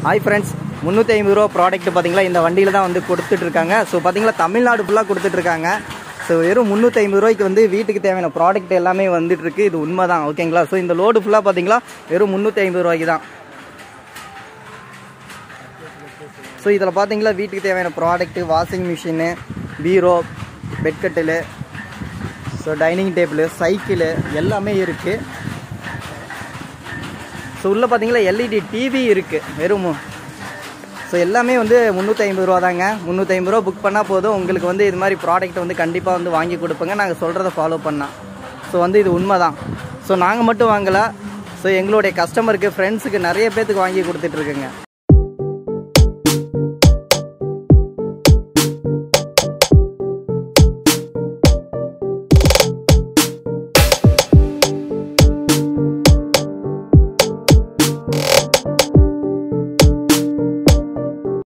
hi friends முந்நூற்றி ஐம்பது ரூபா ப்ராடக்ட் பார்த்தீங்களா இந்த வண்டியில் தான் வந்து கொடுத்துட்ருக்காங்க ஸோ பார்த்தீங்களா தமிழ்நாடு ஃபுல்லாக கொடுத்துட்ருக்காங்க ஸோ வெறும் முந்நூற்றி ஐம்பது ரூபாய்க்கு வந்து வீட்டுக்கு தேவையான ப்ராடக்ட் எல்லாமே வந்துட்டு இருக்கு இது உண்மை தான் ஓகேங்களா ஸோ இந்த லோடு ஃபுல்லாக பார்த்தீங்களா வெறும் முந்நூற்றி ஐம்பது ரூபாய்க்கு தான் ஸோ இதில் பார்த்தீங்களா வீட்டுக்கு தேவையான ப்ராடக்ட்டு வாஷிங் மிஷினு பீரோ பெட்கட்டிலு ஸோ டைனிங் டேபிள் சைக்கிள் எல்லாமே இருக்குது ஸோ உள்ளே பார்த்தீங்களா எல்இடி டிவி இருக்குது வெறும் ஸோ எல்லாமே வந்து முந்நூற்றி ஐம்பது ரூபா தாங்க முந்நூற்றி ஐம்பது ரூபா புக் பண்ணால் போதும் உங்களுக்கு வந்து இது மாதிரி ப்ராடக்ட் வந்து கண்டிப்பாக வந்து வாங்கி கொடுப்போங்க நாங்கள் சொல்கிறத ஃபாலோ பண்ணால் ஸோ வந்து இது உண்மை தான் ஸோ நாங்கள் மட்டும் வாங்கலை ஸோ எங்களுடைய கஸ்டமருக்கு ஃப்ரெண்ட்ஸுக்கு நிறைய பேர்த்துக்கு வாங்கி கொடுத்துட்ருக்குங்க